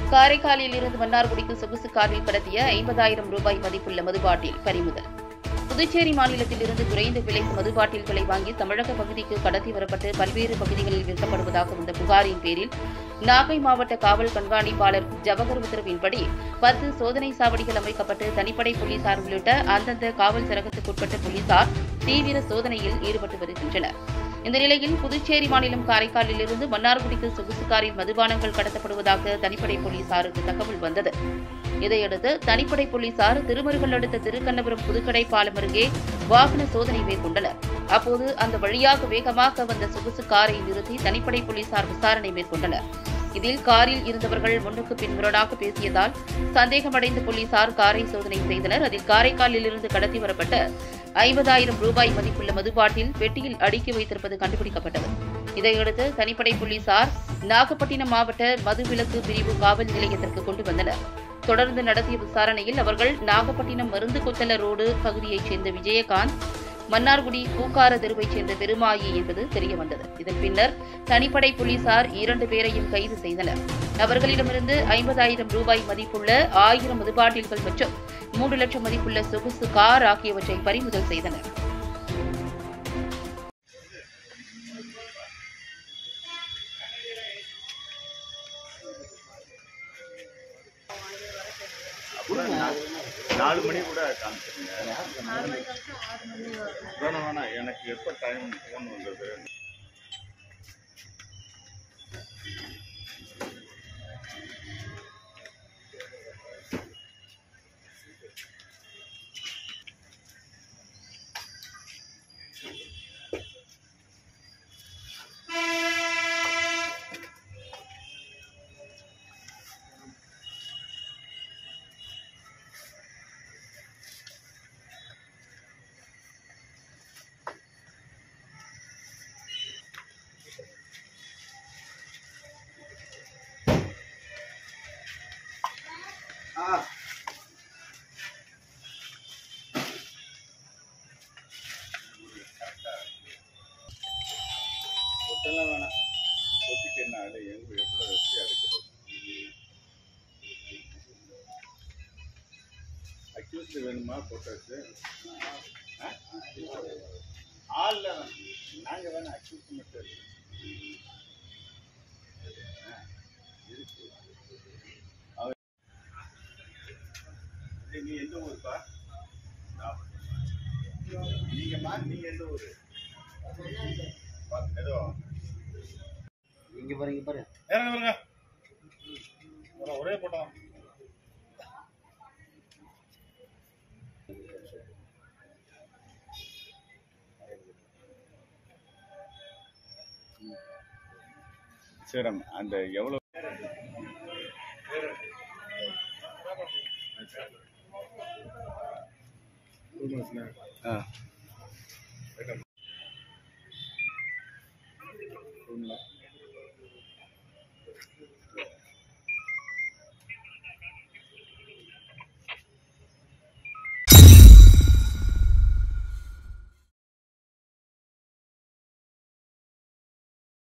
காரைக்காலில் இருந்து மன்னார்குடிக்கு சொகுசு காரில் கடத்திய ஐம்பதாயிரம் ரூபாய் மதிப்புள்ள மதுபாட்டில் பறிமுதல் புதுச்சேரி மாநிலத்தில் இருந்து குறைந்த விலைக்கு மதுபாட்டில்களை வாங்கி தமிழக பகுதிக்கு கடத்தி வரப்பட்டு பல்வேறு பகுதிகளில் விற்கப்படுவதாக வந்த புகாரின் பேரில் நாகை மாவட்ட காவல் கண்காணிப்பாளர் ஜவஹர் உத்தரவின்படி பத்து சோதனை சாவடிகள் அமைக்கப்பட்டு தனிப்படை போலீசார் உள்ளிட்ட அந்தந்த காவல் சரகத்துக்குட்பட்ட போலீசார் தீவிர சோதனையில் ஈடுபட்டு வருகின்றனர் இந்த நிலையில் புதுச்சேரி மாநிலம் காரைக்காலில் இருந்து மன்னார்குடிக்கு சொகுசு காரில் மதுபானங்கள் கடத்தப்படுவதாக தனிப்படை போலீசாருக்கு தகவல் வந்தது இதையடுத்து தனிப்படை போலீசார் திருமருகல் அடுத்த திருக்கண்ணபுரம் புதுக்கடை பாலம் அருகே வாகன சோதனை மேற்கொண்டனர் அப்போது அந்த வழியாக வேகமாக வந்த சொகுசு காரை நிறுத்தி தனிப்படை போலீசார் விசாரணை மேற்கொண்டனர் இதில் காரில் இருந்தவர்கள் முன்னுக்கு பின்முரணாக பேசியதால் சந்தேகமடைந்த போலீசார் காரை சோதனை செய்தனர் அதில் காரைக்காலில் இருந்து கடத்தி வரப்பட்ட ஐம்பதாயிரம் ரூபாய் மதிப்புள்ள மதுபாட்டில் பெட்டியில் அடுக்கி வைத்திருப்பது கண்டுபிடிக்கப்பட்டது இதையடுத்து தனிப்படை போலீசார் நாகப்பட்டினம் மாவட்ட மதுவிலக்கு பிரிவு காவல் நிலையத்திற்கு கொண்டு வந்தனர் தொடர்ந்து நடத்திய விசாரணையில் அவர்கள் நாகப்பட்டினம் மருந்து கொத்தல ரோடு பகுதியைச் சேர்ந்த விஜயகாந்த் மன்னார்குடி பூக்கார தெருவைச் சேர்ந்த பெருமாயி என்பது தெரியவந்தது இதன் பின்னர் தனிப்படை போலீசார் இரண்டு பேரையும் கைது செய்தனர் அவர்களிடமிருந்து ஐம்பதாயிரம் ரூபாய் மதிப்புள்ள ஆயிரம் மதுபாட்டில்கள் மற்றும் மூன்று லட்சம் மதிப்புள்ள சொகுசு கார் ஆகியவற்றை பறிமுதல் செய்தனர் அப்புறம் நா- நாலு மணி கூட காமிச்சிருங்க வேணாம் வேணாம் எனக்கு எப்போ டைம் ஃபோன் வந்தது ஒட்டெல்லாம் வேணாம் ஒட்டிட்டு என்ன ஆளு எங்க எப்படி வச்சு அடைக்கிறது அக்யூஸ்ட் வேணுமா போட்டோஸ் ஆள்ல நாங்க வேணாம் அக்யூஸ்ட் மட்டும் இருக்கு. ஆ, இருக்கு. அவ- ஏய், நீ எந்த ஊருப்பா நீங்கம்மா நீங்க எந்த ஊரு ஏதோ இங்க பாரு இங்க பாரு இறங்க பாருங்க ஒரே போட்டோம் சரி அந்த எவ்வளோ ஆ ரூம்ல